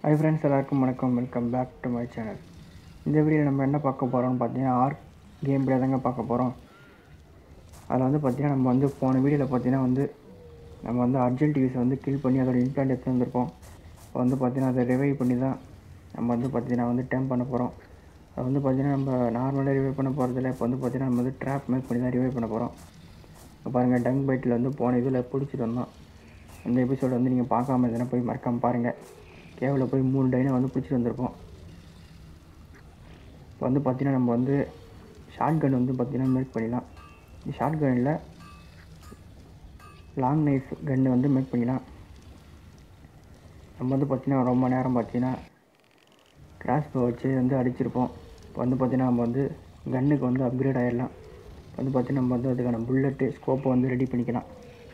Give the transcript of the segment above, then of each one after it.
high friends எல்லாருக்கும் வணக்கம் welcome back to my channel இந்த வீடியோவில் நம்ம என்ன பார்க்க போகிறோம்னு பார்த்தீங்கன்னா ஆர்க் கேம் பிளே தாங்க பார்க்க போகிறோம் அதில் வந்து பார்த்தீங்கன்னா நம்ம வந்து போன வீடியோவில் பார்த்தீங்கன்னா வந்து நம்ம வந்து அர்ஜென்ட் யூஸ் வந்து கில் பண்ணி அதோட இம்ப்ளான்ட் எடுத்து வந்திருப்போம் இப்போ வந்து பார்த்தீங்கன்னா அதை ரிவைவ் பண்ணி தான் நம்ம வந்து பார்த்தீங்கன்னா வந்து டேம் பண்ண போகிறோம் அது வந்து பார்த்தீங்கன்னா நம்ம நார்மலாக ரிவைவ் பண்ண போகிறதில்ல இப்போ வந்து பார்த்தீங்கன்னா நம்ம வந்து ட்ராப் மேக் பண்ணி தான் ரிவைவ் பண்ண போகிறோம் இப்போ பாருங்கள் டங் பைட்டில் வந்து போன இதில் பிடிச்சிட்டு வந்தோம் அந்த எபிசோடு வந்து நீங்கள் பார்க்காம எதனா போய் மறக்காமல் பாருங்கள் கேவில் போய் மூணு டைனை வந்து பிடிச்சிட்டு வந்திருப்போம் இப்போ வந்து பார்த்தீங்கன்னா நம்ம வந்து ஷார்ட் கன் வந்து பார்த்தீங்கன்னா மேக் பண்ணிடலாம் இந்த ஷார்ட் கன்னில் லாங் நைஃப் கன்று வந்து மேக் பண்ணிடலாம் நம்ம வந்து பார்த்தீங்கன்னா ரொம்ப நேரம் பார்த்தீங்கன்னா கிராஸ் போ வச்சு வந்து அடிச்சிருப்போம் இப்போ வந்து பார்த்தீங்கன்னா நம்ம வந்து கன்னுக்கு வந்து அப்கிரேட் ஆகிடலாம் இப்போ வந்து பார்த்தீங்கன்னா நம்ம வந்து அதுக்கான புல்லட்டு ஸ்கோப்பை வந்து ரெடி பண்ணிக்கலாம்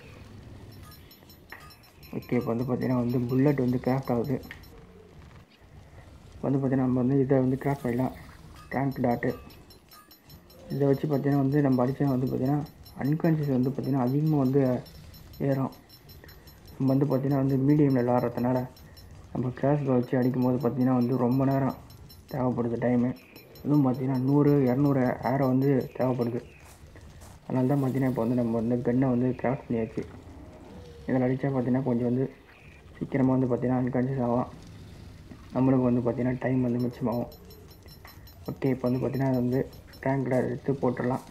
ஓகே இப்போ வந்து பார்த்தீங்கன்னா வந்து புல்லட் வந்து கிராஃப்ட் ஆகுது இப்போ வந்து பார்த்தீங்கன்னா நம்ம வந்து இதை வந்து கிராஃப்ட் பண்ணிடலாம் டேங்க் டாட்டு இதை வச்சு பார்த்தீங்கன்னா வந்து நம்ம அடித்தா வந்து பார்த்தீங்கன்னா அன்கான்ஷியஸ் வந்து பார்த்தீங்கன்னா அதிகமாக வந்து ஏறும் நம்ம வந்து பார்த்தீங்கன்னா வந்து மீடியமில் விளாட்றதுனால நம்ம கிராஸ் வச்சு அடிக்கும் போது பார்த்தீங்கன்னா வந்து ரொம்ப நேரம் தேவைப்படுது டைமு அதுவும் பார்த்தீங்கன்னா நூறு இரநூறு ஏரை வந்து தேவைப்படுது அதனால தான் பார்த்தீங்கன்னா இப்போ வந்து நம்ம வந்து கன்னை வந்து கிராஃப்ட் பண்ணியாச்சு இதில் அடித்தா பார்த்தீங்கன்னா கொஞ்சம் வந்து சீக்கிரமாக வந்து பார்த்தீங்கன்னா அன்கான்ஷியஸ் ஆகும் நம்மளுக்கு வந்து பார்த்தீங்கன்னா டைம் வந்து மிச்சமாகும் ஓகே இப்போ வந்து பார்த்தீங்கன்னா அது வந்து டேங்கில் எடுத்து போட்டுடலாம்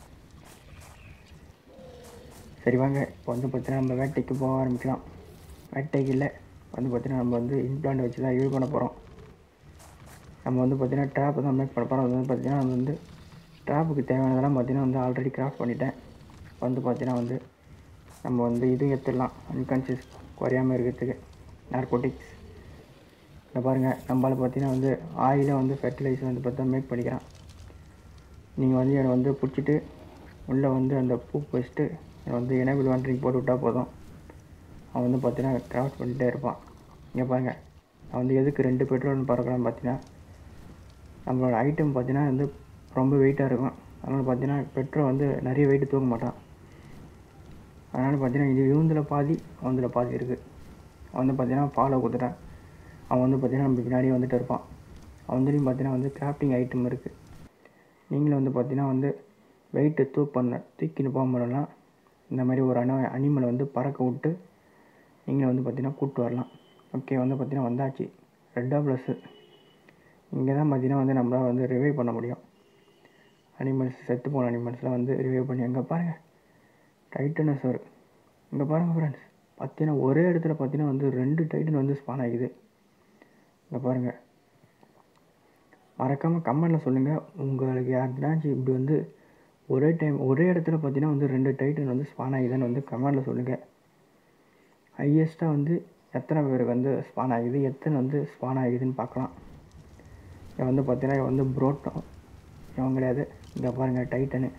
சரி வாங்க இப்போ வந்து பார்த்தீங்கன்னா நம்ம வேட்டைக்கு போக ஆரம்பிக்கலாம் வேட்டைக்கு இல்லை வந்து பார்த்தீங்கன்னா நம்ம வந்து இம்ப்ளான்ட் வச்சு தான் யூஸ் பண்ண போகிறோம் நம்ம வந்து பார்த்தீங்கன்னா ட்ராப் தான் மேக் பண்ண போகிறோம் அது வந்து பார்த்தீங்கன்னா அது வந்து ட்ராப்புக்கு தேவையானதெல்லாம் பார்த்தீங்கன்னா வந்து ஆல்ரெடி கிராஃப்ட் பண்ணிட்டேன் வந்து பார்த்தீங்கன்னா வந்து நம்ம வந்து இதுவும் எடுத்துடலாம் அன்கான்ஷியஸ் குறையாமல் இருக்கிறதுக்கு நார்கோட்டிக்ஸ் இதை பாருங்கள் நம்மளால் பார்த்தீங்கன்னா வந்து ஆயிலை வந்து ஃபெர்டிலைசர் வந்து பார்த்தா மேக் பண்ணிக்கிறான் நீங்கள் வந்து என்னை வந்து பிடிச்சிட்டு உள்ளே வந்து அந்த பூ வச்சுட்டு என்னை வந்து எனேபிள் வாண்டரிங் போட்டு விட்டால் போதும் அவன் வந்து பார்த்தீங்கன்னா கிராஃப்ட் பண்ணிகிட்டே இருப்பான் இங்கே பாருங்கள் நான் வந்து எதுக்கு ரெண்டு பெட்ரோல்னு பார்க்குறான்னு பார்த்தீங்கன்னா நம்மளோட ஐட்டம் பார்த்தீங்கன்னா வந்து ரொம்ப வெயிட்டாக இருக்கும் அதனால் பார்த்தீங்கன்னா பெட்ரோல் வந்து நிறைய வெயிட் தூக்க மாட்டான் அதனால் பார்த்தீங்கன்னா இது இவந்தில் பாதி அவந்தில் பாதி இருக்குது அவன் வந்து பார்த்தீங்கன்னா ஃபாலோ கொடுத்துட்டான் அவன் வந்து பார்த்தீங்கன்னா நம்ம பின்னாடியே வந்துட்டு இருப்பான் அவன்துலேயும் பார்த்தீங்கன்னா வந்து கிராஃப்டிங் ஐட்டம் இருக்குது நீங்களும் வந்து பார்த்தீங்கன்னா வந்து வெயிட்டை தூக் பண்ண தூக்கின்னு போக முடியலாம் இந்த மாதிரி ஒரு அணு அனிமலை வந்து பறக்க விட்டு நீங்களும் வந்து பார்த்தீங்கன்னா கூப்பிட்டு வரலாம் ஓகே வந்து பார்த்தீங்கன்னா வந்தாச்சு ரெட்டாக ப்ளஸ்ஸு இங்கே தான் பார்த்தீங்கன்னா வந்து நம்மளால் வந்து ரிவைவ் பண்ண முடியும் அனிமல்ஸ் செத்து போன அனிமல்ஸ்லாம் வந்து ரிவைவ் பண்ணி எங்கே பாருங்கள் டைட்டனஸர் இங்கே பாருங்கள் ஃப்ரெண்ட்ஸ் பார்த்தீங்கன்னா ஒரே இடத்துல பார்த்தீங்கன்னா வந்து ரெண்டு டைட்டன் வந்து ஸ்பான் ஆகிக்குது இங்கே பாருங்கள் மறக்காமல் கமெண்டில் சொல்லுங்கள் உங்களுக்கு யாருனாச்சும் இப்படி வந்து ஒரே டைம் ஒரே இடத்துல பார்த்தீங்கன்னா வந்து ரெண்டு டைட்டன் வந்து ஸ்பான் ஆகிதுன்னு வந்து கமெண்டில் சொல்லுங்கள் ஹையஸ்ட்டாக வந்து எத்தனை பேருக்கு வந்து ஸ்பான் ஆகுது எத்தனை வந்து ஸ்பான் ஆகுதுன்னு பார்க்கலாம் இவன் வந்து பார்த்தீங்கன்னா இவன் வந்து புரோட்டோ இவன் கிடையாது இங்கே பாருங்கள் டைட்டனு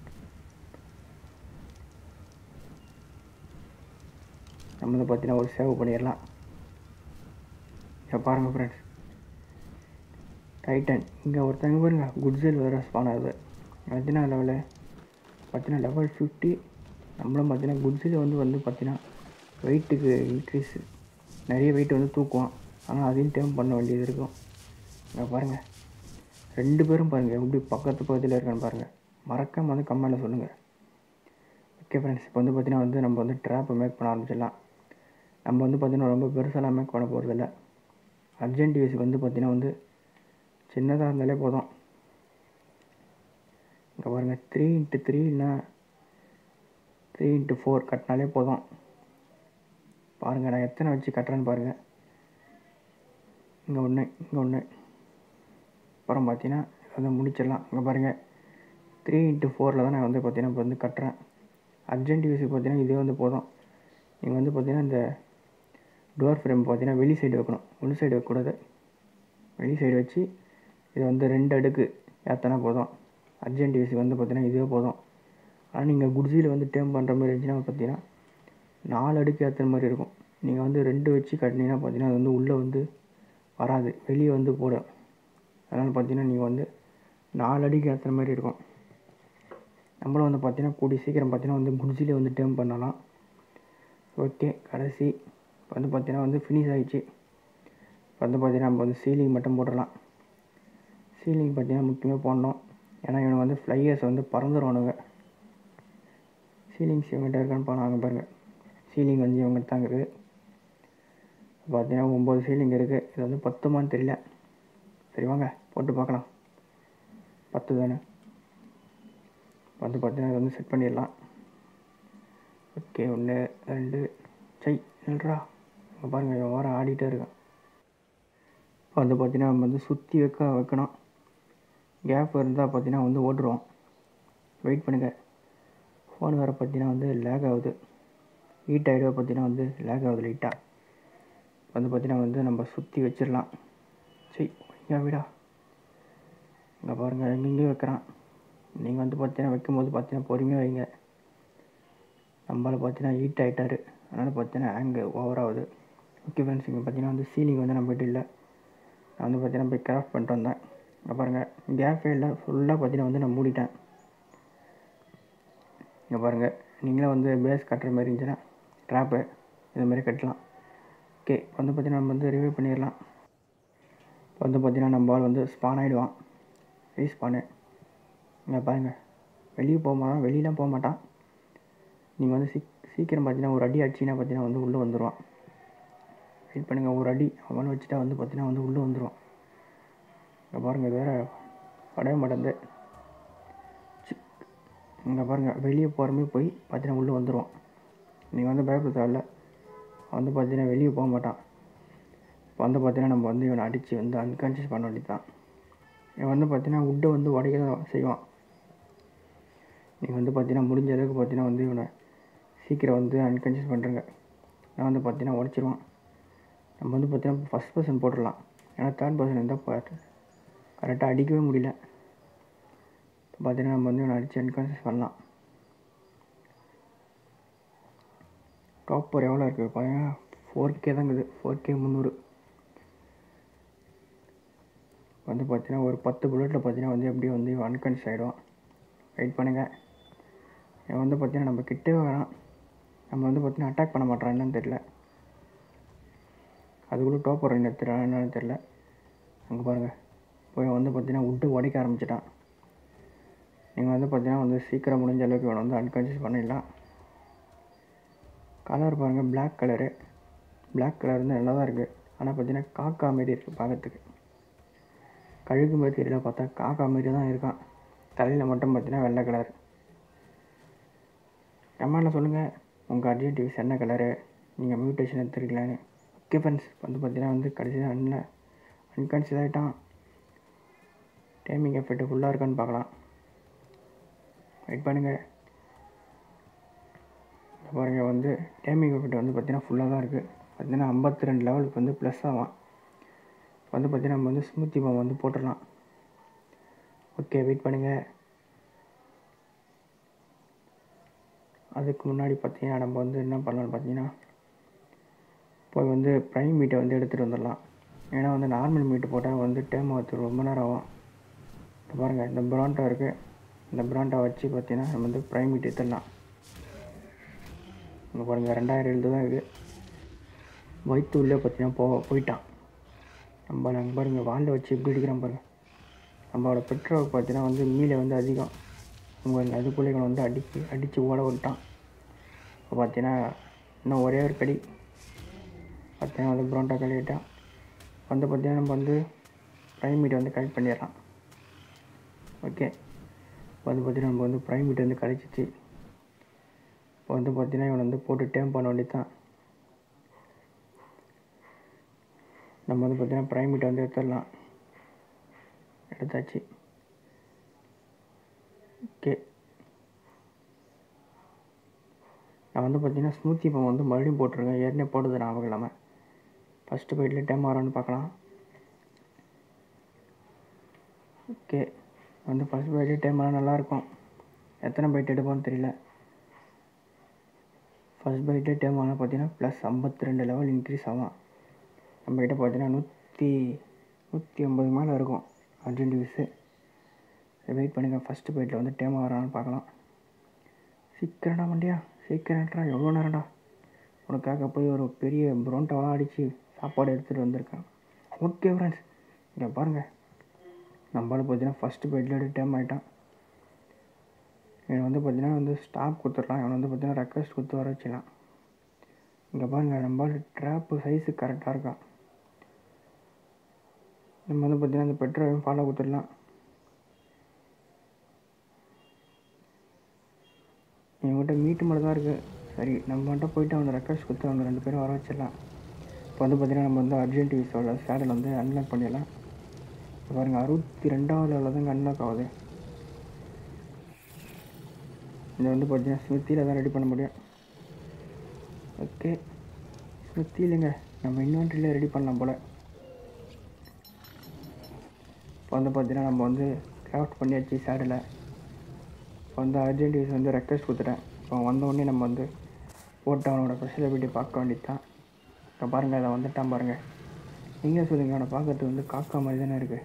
நம்ம வந்து பார்த்தீங்கன்னா ஒரு சேவ் பண்ணிடலாம் இங்கே பாருங்கள் ஃப்ரெண்ட்ஸ் டைட்டன் இங்கே ஒருத்தங்க பாருங்க குட்ஸில் வேறு ஸ்பான் ஆகுது பார்த்தீங்கன்னா லெவலு பார்த்தீங்கன்னா லெவல் ஃபிஃப்டி நம்மளும் பார்த்தீங்கன்னா குட்ஸில் வந்து வந்து பார்த்தீங்கன்னா வெயிட்டுக்கு இன்க்ரீஸ் நிறைய வெயிட் வந்து தூக்குவோம் ஆனால் அதையும் டேம் பண்ண வேண்டியது இருக்கும் இங்கே பாருங்கள் ரெண்டு பேரும் பாருங்கள் எப்படி பக்கத்து பக்கத்தில் இருக்கான்னு பாருங்கள் மறக்காமல் வந்து கமெண்டில் சொல்லுங்கள் ஓகே ஃப்ரெண்ட்ஸ் இப்போ வந்து பார்த்தீங்கன்னா வந்து நம்ம வந்து ட்ராப்பை மேக் பண்ண ஆரம்பிச்சிடலாம் நம்ம வந்து பார்த்திங்கன்னா ரொம்ப பெருசாலாம் மேக் பண்ண போகிறதில்ல அர்ஜென்ட் யூஸுக்கு வந்து பார்த்திங்கன்னா வந்து சின்னதாக இருந்தாலே போதும் இங்கே பாருங்கள் த்ரீ இன்ட்டு த்ரீ இல்லைனா த்ரீ இன்ட்டு ஃபோர் கட்டினாலே போதும் பாருங்கள் நான் எத்தனை வச்சு கட்டுறேன்னு பாருங்கள் இங்கே ஒன்று இங்கே ஒன்று அப்புறம் பார்த்தீங்கன்னா அதை முடிச்சிடலாம் இங்கே பாருங்கள் த்ரீ இன்ட்டு ஃபோரில் தான் நான் வந்து பார்த்தீங்கன்னா இப்போ வந்து கட்டுறேன் அர்ஜென்ட் யூஸுக்கு பார்த்தீங்கன்னா இதே வந்து போதும் நீங்கள் வந்து பார்த்தீங்கன்னா இந்த டோர் ஃப்ரேம் பார்த்தீங்கன்னா வெளி சைடு வைக்கணும் உள் சைடு வைக்கக்கூடாது வெளி சைடு வச்சு இதை வந்து ரெண்டு அடுக்கு ஏற்றினா போதும் அர்ஜென்ட் யூஸுக்கு வந்து பார்த்தீங்கன்னா இதுவே போதும் ஆனால் நீங்கள் குட்ஸில் வந்து டேம் பண்ணுற மாதிரி இருந்துச்சுன்னா பார்த்தீங்கன்னா நாலு அடுக்கு ஏற்றுற மாதிரி இருக்கும் நீங்கள் வந்து ரெண்டு வச்சு கட்டினீங்கன்னா பார்த்தீங்கன்னா அது வந்து உள்ளே வந்து வராது வெளியே வந்து போடும் அதனால் பார்த்தீங்கன்னா நீங்கள் வந்து நாலு அடிக்கு ஏற்றுற மாதிரி இருக்கும் நம்மளும் வந்து பார்த்தீங்கன்னா கூடி சீக்கிரம் பார்த்தீங்கன்னா வந்து குட்ஸிலே வந்து டேம் பண்ணலாம் ஓகே கடைசி இப்போ வந்து பார்த்தீங்கன்னா வந்து ஃபினிஷ் ஆகிடுச்சு வந்து பார்த்தீங்கன்னா நம்ம வந்து சீலிங் மட்டும் போட்டுடலாம் சீலிங் பார்த்தீங்கன்னா முக்கியமாக போடணும் ஏன்னா இவனுக்கு வந்து ஃப்ளையர்ஸ் வந்து பறந்துடுவானுங்க சீலிங்ஸ் இவங்ககிட்ட இருக்கான்னு போனாங்க பாருங்கள் சீலிங் வந்து இவங்ககிட்ட தான் இருக்குது பார்த்தீங்கன்னா ஒம்பது சீலிங் இருக்குது இது வந்து பத்துமான்னு தெரியல சரி வாங்க போட்டு பார்க்கலாம் பத்து தானே வந்து பார்த்தீங்கன்னா இது வந்து செட் பண்ணிடலாம் ஓகே ஒன்று ரெண்டு சை நில்றா இங்கே பாருங்கள் இவன் வாரம் ஆடிட்டே இருக்கான் இப்போ வந்து பார்த்தீங்கன்னா நம்ம வந்து சுற்றி வைக்க வைக்கணும் கேப் இருந்தால் பார்த்தீங்கன்னா வந்து ஓட்டுருவோம் வெயிட் பண்ணுங்கள் ஃபோன் வேறு பார்த்தீங்கன்னா வந்து லேக் ஆகுது ஹீட் ஆகிடுவா பார்த்தீங்கன்னா வந்து லேக் ஆகுது லைட்டாக வந்து பார்த்தீங்கன்னா வந்து நம்ம சுற்றி வச்சிடலாம் சரி இங்கே விடா இங்கே பாருங்கள் எங்கெங்கேயும் வைக்கிறான் நீங்கள் வந்து பார்த்தீங்கன்னா வைக்கும்போது பார்த்தீங்கன்னா பொறுமையாக வைங்க நம்மளால் பார்த்தீங்கன்னா ஹீட் ஆகிட்டாரு அதனால் பார்த்தீங்கன்னா ஹேங்கு ஓவர் ஆகுது ஓகே ஃப்ரெண்ட்ஸ் இங்கே பார்த்தீங்கன்னா வந்து சீலிங் வந்து நம்மகிட்ட இல்லை நான் வந்து பார்த்தீங்கன்னா போய் கிராஃப்ட் பண்ணிட்டு வந்தேன் இங்கே பாருங்கள் கேஃபே இல்லை ஃபுல்லாக பார்த்தீங்கன்னா வந்து நான் மூடிட்டேன் இங்கே பாருங்கள் நீங்களே வந்து பேஸ் கட்டுற மாதிரி இருந்துச்சுன்னா ட்ராப்பு இது மாதிரி கட்டலாம் ஓகே வந்து பார்த்தீங்கன்னா நம்ம வந்து ரிவ்யூ பண்ணிடலாம் இப்போ வந்து பார்த்தீங்கன்னா நம்ம ஆள் வந்து ஸ்பான் ஆகிடுவான் ரீஸ்பானு இங்கே பாருங்கள் வெளியே போக மாட்டான் வெளியெலாம் போக மாட்டான் நீங்கள் வந்து சீ சீக்கிரம் பார்த்தீங்கன்னா ஒரு அடி அடிச்சிங்கன்னா பார்த்தீங்கன்னா வந்து உள்ளே வந்துடுவான் வெயிட் பண்ணுங்கள் ஒரு அடி அவனை வச்சுட்டா வந்து பார்த்தீங்கன்னா வந்து உள்ளே வந்துடுவான் இங்கே பாருங்கள் இது வேறு படவே மாட்டேங்குது இங்கே பாருங்கள் வெளியே போகிறமே போய் பார்த்தீங்கன்னா உள்ளே வந்துடுவான் நீங்கள் வந்து பயப்பட தேவையில்ல வந்து பார்த்தீங்கன்னா வெளியே போக மாட்டான் இப்போ வந்து பார்த்தீங்கன்னா நம்ம வந்து இவனை அடித்து வந்து அன்கான்ஷியஸ் பண்ண வேண்டியது தான் இவன் வந்து பார்த்தீங்கன்னா உட்டை வந்து உடைக்க தான் செய்வான் நீங்கள் வந்து பார்த்தீங்கன்னா முடிஞ்ச அளவுக்கு பார்த்தீங்கன்னா வந்து இவனை சீக்கிரம் வந்து அன்கான்ஷியஸ் பண்ணுறங்க நான் வந்து பார்த்தீங்கன்னா உடச்சிருவான் நம்ம வந்து பார்த்தீங்கன்னா ஃபஸ்ட் பர்சன் போட்டுடலாம் ஏன்னா தேர்ட் பர்சன் இருந்தால் பார்த்து கரெக்டாக அடிக்கவே முடியல இப்போ பார்த்தீங்கன்னா நம்ம வந்து இவனை அடித்து அன்கான்ஷியஸ் பண்ணலாம் டாப்பர் எவ்வளோ இருக்குது பார்த்தீங்கன்னா ஃபோர் கே தான் இருக்குது ஃபோர் கே முந்நூறு வந்து பார்த்தீங்கன்னா ஒரு பத்து புல்லட்டில் பார்த்தீங்கன்னா வந்து எப்படியும் வந்து அன்கான்ஷியஸ் ஆகிடுவான் வெயிட் பண்ணுங்கள் இவன் வந்து பார்த்தீங்கன்னா நம்ம கிட்டே வரான் நம்ம வந்து பார்த்தீங்கன்னா அட்டாக் பண்ண மாட்டான் என்னன்னு தெரில அதுக்குள்ளே டோப்பர் என்ன தெரியல என்னன்னு தெரில அங்கே பாருங்கள் போய் வந்து பார்த்தீங்கன்னா விட்டு உடைக்க ஆரம்பிச்சிட்டான் நீங்கள் வந்து பார்த்தீங்கன்னா வந்து சீக்கிரம் முடிஞ்ச அளவுக்கு இவனை வந்து அன்கான்ஷியஸ் பண்ணிடலாம் கலர் பாருங்கள் பிளாக் கலரு பிளாக் கலர் வந்து நல்லா தான் இருக்குது ஆனால் பார்த்தீங்கன்னா காக்கா மாரி இருக்குது பார்க்கறதுக்கு கழுகு மாதிரி தெரியல பார்த்தா காக்கா மாரி தான் இருக்கான் தலையில் மட்டும் பார்த்தீங்கன்னா வெள்ளை கலர் கமெண்டில் சொல்லுங்கள் உங்கள் அட்ஜெக்டிவ்ஸ் என்ன கலரு நீங்கள் மியூட்டேஷன் எடுத்துருக்கலான்னு ஓகே ஃப்ரெண்ட்ஸ் வந்து பார்த்தீங்கன்னா வந்து கடைசியாக அண்ணன் அன்கான்ஷியஸ் ஆகிட்டான் டைமிங் எஃபெக்ட் ஃபுல்லாக இருக்கான்னு பார்க்கலாம் வெயிட் பண்ணுங்கள் பாருங்கள் வந்து டைமிங் எஃபெக்ட் வந்து பார்த்தீங்கன்னா ஃபுல்லாக தான் இருக்குது பார்த்தீங்கன்னா ஐம்பத்தி ரெண்டு லெவலுக்கு வந்து ப்ளஸ் ஆகும் வந்து பார்த்தீங்கன்னா நம்ம வந்து ஸ்மூத்தி பாம் வந்து போட்டுடலாம் ஓகே வெயிட் பண்ணுங்கள் அதுக்கு முன்னாடி பார்த்தீங்கன்னா நம்ம வந்து என்ன பண்ணலாம்னு பார்த்தீங்கன்னா போய் வந்து ப்ரைம் மீட்டை வந்து எடுத்துகிட்டு வந்துடலாம் ஏன்னா வந்து நார்மல் மீட்டு போட்டால் வந்து டைம் ஆகுது ரொம்ப நேரம் ஆகும் இப்போ பாருங்கள் இந்த ப்ராண்டா இருக்குது இந்த ப்ராண்டா வச்சு பார்த்தீங்கன்னா நம்ம வந்து ப்ரைம் மீட் எடுத்துடலாம் இங்கே பாருங்கள் ரெண்டாயிரம் எழுது தான் இருக்குது வயிற்று உள்ளே பார்த்தீங்கன்னா போ போயிட்டான் நம்ம அங்கே பாருங்கள் வாலில் வச்சு எப்படி அடிக்கிறான் பாருங்கள் நம்மளோட பெட்ரோல் பார்த்தீங்கன்னா வந்து மீலை வந்து அதிகம் உங்கள் அதுக்குள்ளே இவனை வந்து அடிச்சு அடித்து ஓட விட்டான் இப்போ பார்த்தீங்கன்னா இன்னும் ஒரே ஒரு கடி பார்த்தீங்கன்னா வந்து புரோட்டா கழிவிட்டான் வந்து பார்த்தீங்கன்னா நம்ம வந்து ப்ரைம் மீட் வந்து கலெக்ட் பண்ணிடலாம் ஓகே இப்போ வந்து பார்த்தீங்கன்னா நம்ம வந்து ப்ரைம் மீட் வந்து கழிச்சிச்சு இப்போ வந்து பார்த்தீங்கன்னா இவனை வந்து போட்டு டேம் பண்ண வேண்டியது தான் நம்ம வந்து பார்த்தீங்கன்னா ப்ரைம் மீட்டை வந்து எடுத்துடலாம் எடுத்தாச்சு ஓகே நான் வந்து பார்த்தீங்கன்னா ஸ்மூத்தி இப்போ வந்து மறுபடியும் போட்டிருக்கேன் ஏற்கனவே போட்டது ஞாபகம் இல்லாமல் ஃபஸ்ட்டு போயிட்டில் டைம் வரான்னு பார்க்கலாம் ஓகே வந்து ஃபஸ்ட் பைட்டு டைம் ஆனால் நல்லாயிருக்கும் எத்தனை பைட் எடுப்போம்னு தெரியல ஃபஸ்ட் பைட்டு டைம் ஆனால் பார்த்தீங்கன்னா ப்ளஸ் ஐம்பத்தி ரெண்டு லெவல் இன்க்ரீஸ் ஆகும் நம்மக்கிட்ட பார்த்தீங்கன்னா நூற்றி நூற்றி ஐம்பது மேலே இருக்கும் அர்ஜென்ட் யூஸு வெயிட் பண்ணுங்கள் ஃபஸ்ட்டு பைட்டில் வந்து டைம் வரான்னு பார்க்கலாம் சீக்கிரம்டா வண்டியா சீக்கிரம்டா எவ்வளோ நேரம்டா உனக்காக போய் ஒரு பெரிய புரோண்டாவெலாம் அடித்து சாப்பாடு எடுத்துகிட்டு வந்திருக்கேன் ஓகே ஃப்ரெண்ட்ஸ் இங்கே பாருங்கள் நம்மளால பார்த்தீங்கன்னா ஃபஸ்ட்டு பெட்டில் டைம் ஆகிட்டான் இவன் வந்து பார்த்தீங்கன்னா வந்து ஸ்டாப் கொடுத்துடலாம் இவன் வந்து பார்த்தீங்கன்னா ரெக்வஸ்ட் கொடுத்து வர வச்சிடலாம் இங்கே பாருங்கள் நம்மளால ட்ராப்பு சைஸு கரெக்டாக இருக்கான் நம்ம வந்து பார்த்தீங்கன்னா அந்த பெட்ரோல் ஃபாலோ கொடுத்துடலாம் என்கிட்ட மீட்டு மட்டும் தான் இருக்குது சரி நம்ம மட்டும் போயிட்டு அவனை ரெக்வஸ்ட் கொடுத்து அவங்க ரெண்டு பேரும் வர வச்சிடலாம் இப்போ வந்து பார்த்தீங்கன்னா நம்ம வந்து அர்ஜென்ட் விசோட சேடல் வந்து அன்லாக் பண்ணிடலாம் இப்போ பாருங்கள் அறுபத்தி ரெண்டாவது லெவலில் தாங்க அன்லாக் ஆகுது இதை வந்து பார்த்தீங்கன்னா ஸ்மித்தியில் தான் ரெடி பண்ண முடியும் ஓகே ஸ்மித்தி இல்லைங்க நம்ம இன்வென்ட்ரியில் ரெடி பண்ணலாம் போல் இப்போ வந்து பார்த்தீங்கன்னா நம்ம வந்து கிராஃப்ட் பண்ணியாச்சு சேடலை இப்போ வந்து அர்ஜென்ட் யூஸ் வந்து ரெக்வஸ்ட் கொடுத்துட்டேன் இப்போ வந்த உடனே நம்ம வந்து போட்டு அவனோட ஸ்பெஷலிபிலிட்டி பார்க்க வேண்டியது தான் இப்போ பாருங்கள் அதை வந்துட்டான் பாருங்கள் நீங்கள் சொல்லுங்க அவனை பார்க்கறதுக்கு வந்து காக்கா மாதிரி தானே இருக்குது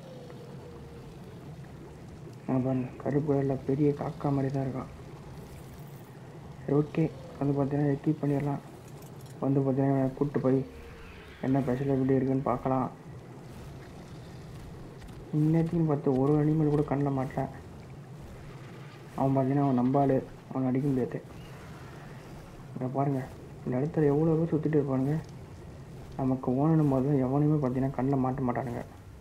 நான் பாருங்க கருப்பு கலரில் பெரிய காக்கா மாதிரி தான் இருக்கான் சரி ஓகே வந்து பார்த்தீங்கன்னா எக்யூப் பண்ணிடலாம் வந்து பார்த்தீங்கன்னா கூப்பிட்டு போய் என்ன ஸ்பெஷலிபிலிட்டி இருக்குன்னு பார்க்கலாம் இன்னத்துக்குன்னு பார்த்து ஒரு அனிமல் கூட கண்ணில் மாட்டேன் அவன் பார்த்தீங்கன்னா அவன் நம்பாள் அவனை அடிக்க முடியாது இங்கே பாருங்கள் இந்த இடத்துல எவ்வளோ பேர் சுற்றிட்டு இருப்பானுங்க நமக்கு ஓனணும் போது எவனையுமே பார்த்தீங்கன்னா கண்ணில் மாட்ட மாட்டானுங்க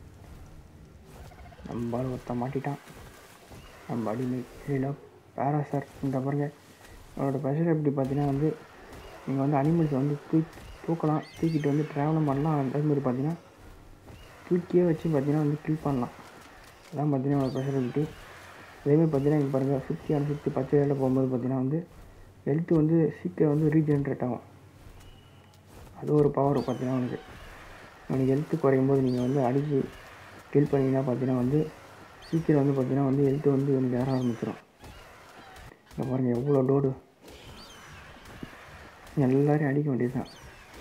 நம்பால் ஒருத்தன் மாட்டிட்டான் நம்ம அடிமை கீழே பேரா சார் இந்த பாருங்க அவரோட ப்ரெஷர் எப்படி பார்த்தீங்கன்னா வந்து நீங்கள் வந்து அனிமல்ஸை வந்து தூக்கி தூக்கலாம் தூக்கிட்டு வந்து ட்ராவலும் பண்ணலாம் அதே மாதிரி பார்த்தீங்கன்னா தூக்கியே வச்சு பார்த்தீங்கன்னா வந்து கில் பண்ணலாம் அதான் பார்த்தீங்கன்னா அவரோட ப்ரெஷர் எப்படி அதேமாதிரி பார்த்தீங்கன்னா இங்கே பாருங்கள் சுற்றி அந்த சுற்றி பச்சை வேலை போகும்போது பார்த்தீங்கன்னா வந்து ஹெல்த்து வந்து சீக்கிரம் வந்து ரீஜென்ரேட் ஆகும் அது ஒரு பவர் பார்த்தீங்கன்னா உனக்கு உனக்கு ஹெல்த்து குறையும் போது நீங்கள் வந்து அடித்து கில் பண்ணிங்கன்னா பார்த்தீங்கன்னா வந்து சீக்கிரம் வந்து பார்த்தீங்கன்னா வந்து ஹெல்த்து வந்து எனக்கு ஏற ஆரம்பிச்சிடும் இங்கே பாருங்கள் எவ்வளோ லோடு எல்லாரையும் அடிக்க வேண்டியது தான்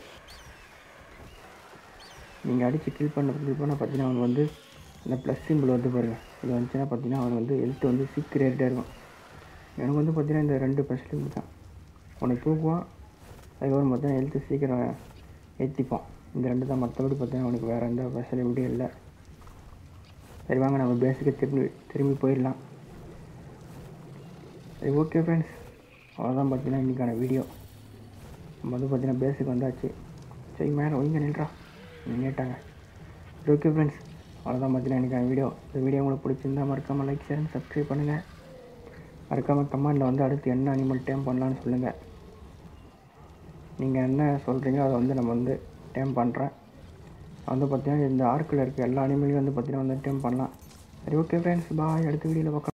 நீங்கள் அடித்து கில் பண்ண கில் பண்ண பார்த்தீங்கன்னா அவனுக்கு வந்து இந்த ப்ளஸ் சிம்பிள் வந்து பாருங்கள் இது வந்துச்சுன்னா பார்த்தீங்கன்னா அவனுக்கு வந்து ஹெல்த் வந்து சீக்கிரட்டாக இருக்கும் எனக்கு வந்து பார்த்தீங்கன்னா இந்த ரெண்டு ஸ்பெஷலிட்டி தான் உனக்கு தூக்குவான் அதுக்கப்புறம் பார்த்தீங்கன்னா ஹெல்த்து சீக்கிரம் ஏற்றிப்பான் இந்த ரெண்டு தான் மற்றபடி பார்த்தீங்கன்னா அவனுக்கு வேறு எந்த ஸ்பெஷலிட்டியும் இல்லை சரி வாங்க நம்ம பேஸுக்கு திரும்பி திரும்பி போயிடலாம் சரி ஓகே ஃப்ரெண்ட்ஸ் அவ்வளோதான் பார்த்தீங்கன்னா இன்றைக்கான வீடியோ நம்ம வந்து பார்த்தீங்கன்னா பேஸுக்கு வந்தாச்சு சரி மேலே ஒய்ங்க நின்றா நின்றுட்டாங்க சரி ஓகே ஃப்ரெண்ட்ஸ் அவ்வளோதான் பார்த்தீங்கன்னா இன்றைக்கான வீடியோ இந்த வீடியோ உங்களுக்கு பிடிச்சிருந்தா மறக்காமல் லைக் ஷேர் சப்ஸ்கிரைப் பண்ணுங்கள் மறக்காமல் கமெண்டில் வந்து அடுத்து என்ன அனிமல் டேம் பண்ணலான்னு சொல்லுங்கள் நீங்கள் என்ன சொல்கிறீங்களோ அதை வந்து நம்ம வந்து டேம் பண்ணுறேன் வந்து பார்த்தீங்கன்னா இந்த ஆர்க்கில் இருக்க எல்லா அனிமலையும் வந்து பார்த்தீங்கன்னா வந்து டேம் பண்ணலாம் சரி ஓகே ஃப்ரெண்ட்ஸ் பாய் அடுத்த வீடியோவில் பார்க்கலாம்